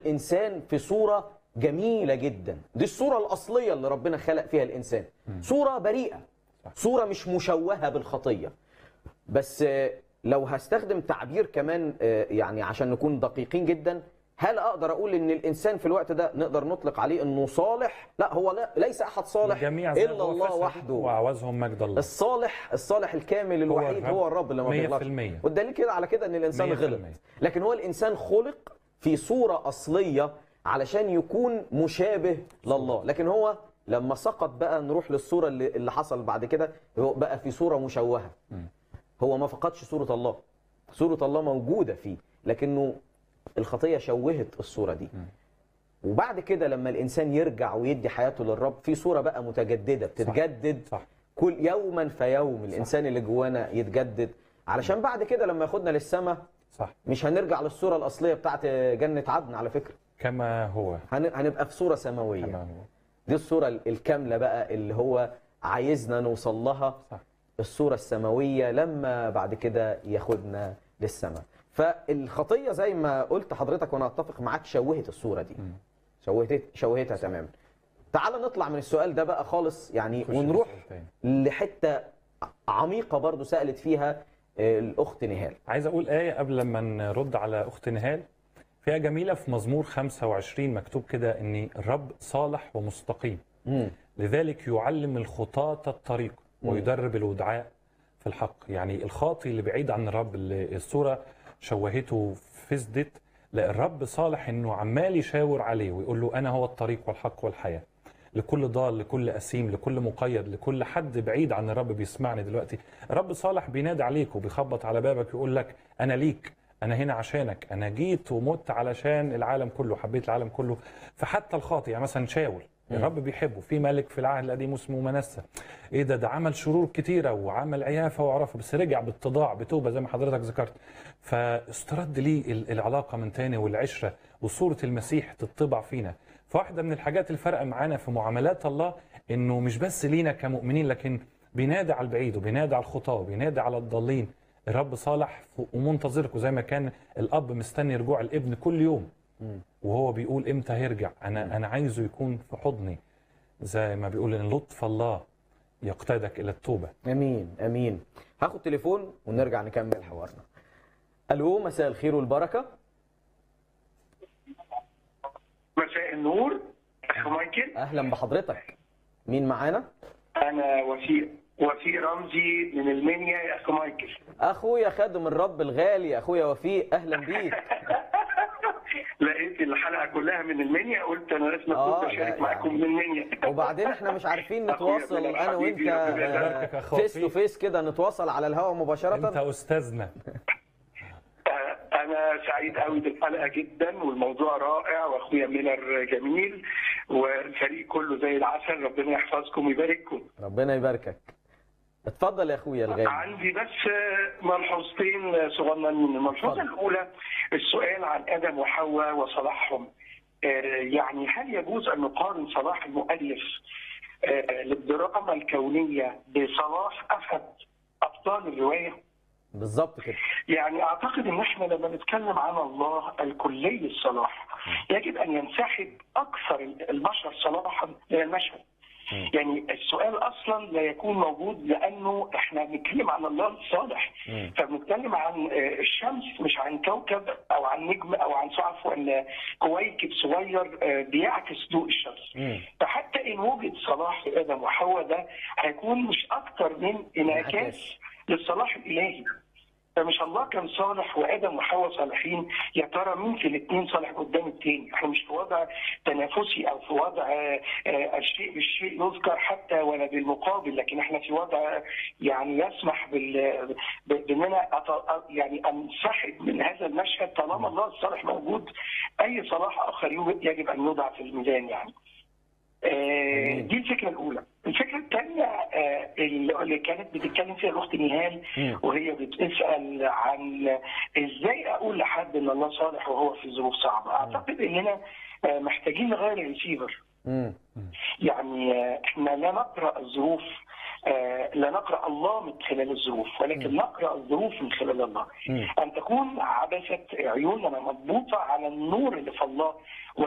الانسان في صوره جميله جدا دي الصوره الاصليه اللي ربنا خلق فيها الانسان صوره بريئه صوره مش مشوهه بالخطيه بس آه، لو هستخدم تعبير كمان آه، يعني عشان نكون دقيقين جدا هل اقدر اقول ان الانسان في الوقت ده نقدر نطلق عليه انه صالح لا هو لا ليس احد صالح الجميع الا زاغوا الله وفسدوا وحده وعوزهم مجد الله الصالح الصالح الكامل الوحيد الرب. هو الرب اللي ما مية في بيغلطش المية. والدليل كده على كده ان الانسان مية في غلط المية. لكن هو الانسان خلق في صوره اصليه علشان يكون مشابه لله لكن هو لما سقط بقى نروح للصوره اللي, اللي حصل بعد كده هو بقى في صوره مشوهه هو ما فقدش صوره الله صوره الله موجوده فيه لكنه الخطيه شوهت الصوره دي وبعد كده لما الانسان يرجع ويدي حياته للرب في صوره بقى متجدده بتتجدد صح. كل يوما فيوم الانسان اللي جوانا يتجدد علشان بعد كده لما ياخدنا للسماء صح مش هنرجع للصوره الاصليه بتاعت جنه عدن على فكره كما هو هن- هنبقى في صوره سماويه كما هو دي الصوره الكامله بقى اللي هو عايزنا نوصل لها صح. الصوره السماويه لما بعد كده ياخدنا للسماء فالخطيه زي ما قلت حضرتك وانا اتفق معاك شوهت الصوره دي شوهت شوهتها تماما تعال نطلع من السؤال ده بقى خالص يعني خش ونروح لسؤال تاني. لحته عميقه برضو سالت فيها آه، الاخت نهال عايز اقول آية قبل ما نرد على أخت نهال فيها جميلة في مزمور 25 مكتوب كده إن الرب صالح ومستقيم لذلك يعلم الخطاة الطريق ويدرب الودعاء في الحق يعني الخاطي اللي بعيد عن الرب اللي الصورة شوهته فسدت لا الرب صالح انه عمال يشاور عليه ويقول له انا هو الطريق والحق والحياه لكل ضال لكل أسيم لكل مقيد لكل حد بعيد عن الرب بيسمعني دلوقتي الرب صالح بينادي عليك وبيخبط على بابك يقول لك أنا ليك أنا هنا عشانك أنا جيت ومت علشان العالم كله حبيت العالم كله فحتى الخاطئ يعني مثلا شاول الرب بيحبه في ملك في العهد القديم اسمه منسى ايه ده ده عمل شرور كتيره وعمل عيافه وعرفه بس رجع باتضاع بتوبه زي ما حضرتك ذكرت فاسترد ليه ال- العلاقه من تاني والعشره وصوره المسيح تطبع فينا فواحده من الحاجات الفارقه معانا في معاملات الله انه مش بس لينا كمؤمنين لكن بينادي على البعيد وبينادي على الخطاه وبينادي على الضالين الرب صالح ومنتظركم زي ما كان الاب مستني رجوع الابن كل يوم وهو بيقول امتى هيرجع انا انا عايزه يكون في حضني زي ما بيقول ان لطف الله يقتادك الى التوبه امين امين هاخد تليفون ونرجع نكمل حوارنا الو مساء الخير والبركه مساء النور اخ مايكل اهلا بحضرتك مين معانا انا وفيق وفيق رمزي من المنيا يا اخ مايكل اخويا خادم الرب الغالي اخويا وفيق اهلا بيك لقيت الحلقه كلها من المنيا قلت انا لازم آه، اكون لا، بشارك معاكم يعني. من المنيا وبعدين احنا مش عارفين أخويا نتواصل بلال انا وانت حبيبي، ربنا يباركك يا أخ فيس تو وفيق. فيس كده نتواصل على الهواء انت مباشره استاذنا آه، انا سعيد قوي بالحلقه جدا والموضوع رائع واخويا ميلر جميل والفريق كله زي العسل ربنا يحفظكم ويبارككم ربنا يباركك اتفضل يا اخويا الغالي عندي بس ملحوظتين صغننين الملحوظه اتفضل. الاولى السؤال عن ادم وحواء وصلاحهم آه، يعني هل يجوز ان نقارن صلاح المؤلف آه، للدراما الكونيه بصلاح احد ابطال الروايه؟ بالظبط كده يعني اعتقد ان احنا لما نتكلم عن الله الكلي الصلاح يجب ان ينسحب اكثر البشر صلاحا من المشهد. يعني السؤال اصلا لا يكون موجود لانه احنا بنتكلم عن الله الصالح مم. فبنتكلم عن آه، الشمس مش عن كوكب او عن نجم او عن عفوا آه، كويكب صغير آه، بيعكس ضوء الشمس مم. فحتى ان وجد صلاح في ادم وحواء ده هيكون مش اكتر من انعكاس انعكاس. للصلاح الالهي فمش الله كان صالح وادم وحواء صالحين يا ترى مين في الاثنين صالح قدام الثاني احنا مش في وضع تنافسي او في وضع آه، آه، الشيء بالشيء يذكر حتى ولا بالمقابل لكن احنا في وضع يعني يسمح بال ب- باننا أط- يعني انسحب من هذا المشهد طالما الله الصالح موجود اي صلاح اخر يوجد يجب ان يوضع في الميزان يعني آه، جميل. دي الفكره الاولى الفكره الثانيه آه، اللي كانت بتتكلم فيها الاخت نهال مم. وهي بتسال عن ازاي اقول لحد ان الله صالح وهو في ظروف صعبه اعتقد اننا آه، محتاجين نغير الريسيفر مم. يعني آه، احنا لا نقرا الظروف آه، لا نقرا الله من خلال الظروف ولكن نقرا الظروف من خلال الله ان تكون عبثه عيوننا مضبوطه على النور اللي في الله